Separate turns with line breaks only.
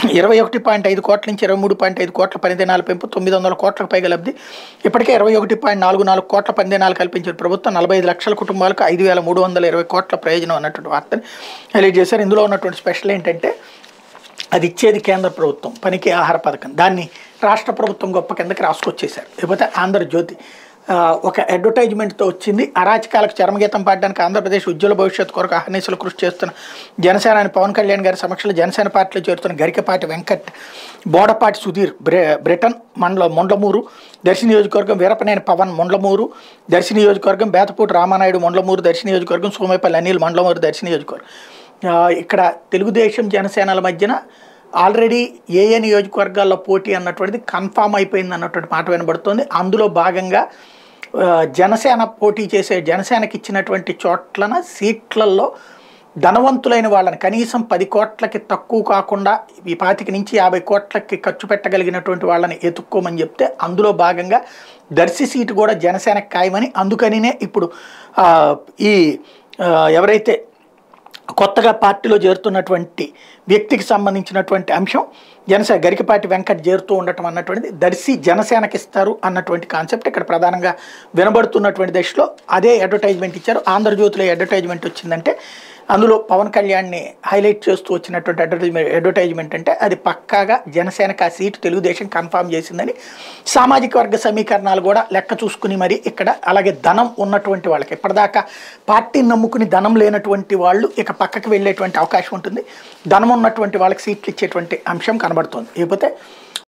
ఇరవై ఒకటి పాయింట్ ఐదు కోట్ల నుంచి ఇరవై మూడు పాయింట్ ఐదు కోట్ల పనిదినాల పెంపు తొమ్మిది వందల కోట్లకు పైగా లబ్ధి ఇప్పటికే ఇరవై ఒకటి పాయింట్ నాలుగు నాలుగు కోట్ల పనిదినాలు కల్పించిన ప్రభుత్వం నలభై ఐదు లక్షల కుటుంబాలకు ఐదు వేల మూడు వందల ఇరవై కోట్ల ప్రయోజనం అన్నటువంటి వార్తని హైలైట్ చేశారు ఇందులో ఉన్నటువంటి స్పెషల్ ఏంటంటే అది ఇచ్చేది కేంద్ర ప్రభుత్వం పనికి ఆహార పథకం దాన్ని రాష్ట్ర ప్రభుత్వం గొప్ప కిందకి రాసుకొచ్చేశారు లేకపోతే ఆంధ్రజ్యోతి ఆ, ఒక అడ్వర్టైజ్మెంట్తో వచ్చింది అరాచకాలకు చరమగీతం పాడడానికి ఆంధ్రప్రదేశ్ ఉజ్వల భవిష్యత్తు కొరకు అహర్నిశలు కృషి చేస్తున్న జనసేన అని పవన్ కళ్యాణ్ గారి సమక్షంలో జనసేన పార్టీలో చేరుతున్న గరికపాటి వెంకట్ బోడపాటి సుధీర్ బ్రె బ్రిటన్ మండల మొండమూరు దర్శి నియోజకవర్గం వీరపనేని పవన్ మొండమూరు దర్శి నియోజకవర్గం బేతపూటి రామానాయుడు మొండమూరు దర్శి నియోజకవర్గం సోమేపల్లి అనిల్ మండలమూరు దర్శి నియోజకవర్గం ఆ, ఇక్కడ తెలుగుదేశం జనసేనల మధ్యన ఆల్రెడీ ఏ ఏ నియోజకవర్గాల్లో పోటీ అన్నటువంటిది కన్ఫామ్ అయిపోయింది అన్నటువంటి మాట వినబడుతోంది అందులో భాగంగా ఆ, జనసేన పోటీ చేసే జనసేనకి ఇచ్చినటువంటి చోట్లన సీట్లలో ధనవంతులైన వాళ్ళని కనీసం పది కోట్లకి తక్కువ కాకుండా ఈ పాతిక నుంచి యాభై కోట్లకి ఖర్చు పెట్టగలిగినటువంటి వాళ్ళని ఎత్తుక్కోమని చెప్తే అందులో భాగంగా దర్శి సీటు కూడా జనసేనకు ఖాయమని అందుకనినే ఇప్పుడు ఆ, ఈ ఆ, ఎవరైతే కొత్తగా పార్టీలో చేరుతున్నటువంటి వ్యక్తికి సంబంధించినటువంటి అంశం జనసేన గరికపాటి వెంకట్ చేరుతూ ఉండటం అన్నటువంటిది దర్శి జనసేనకి ఇస్తారు అన్నటువంటి కాన్సెప్ట్ ఇక్కడ ప్రధానంగా వినబడుతున్నటువంటి దశలో అదే అడ్వర్టైజ్మెంట్ ఇచ్చారు ఆంధ్రజ్యోతిలో అడ్వర్టైజ్మెంట్ వచ్చిందంటే అందులో పవన్ కళ్యాణ్ని హైలైట్ చేస్తూ వచ్చినటువంటి అడ్వర్టైజ్మెంట్ అడ్వర్టైజ్మెంట్ అంటే అది పక్కాగా జనసేనకు ఆ సీటు తెలుగుదేశం కన్ఫామ్ చేసిందని సామాజిక వర్గ సమీకరణాలు కూడా లెక్క చూసుకుని మరి ఇక్కడ అలాగే ధనం ఉన్నటువంటి వాళ్ళకి ఇప్పటిదాకా పార్టీని నమ్ముకుని ధనం లేనటువంటి వాళ్ళు ఇక పక్కకి వెళ్ళేటువంటి అవకాశం ఉంటుంది ధనం ఉన్నటువంటి వాళ్ళకి సీట్లు ఇచ్చేటువంటి అంశం కనబడుతుంది లేకపోతే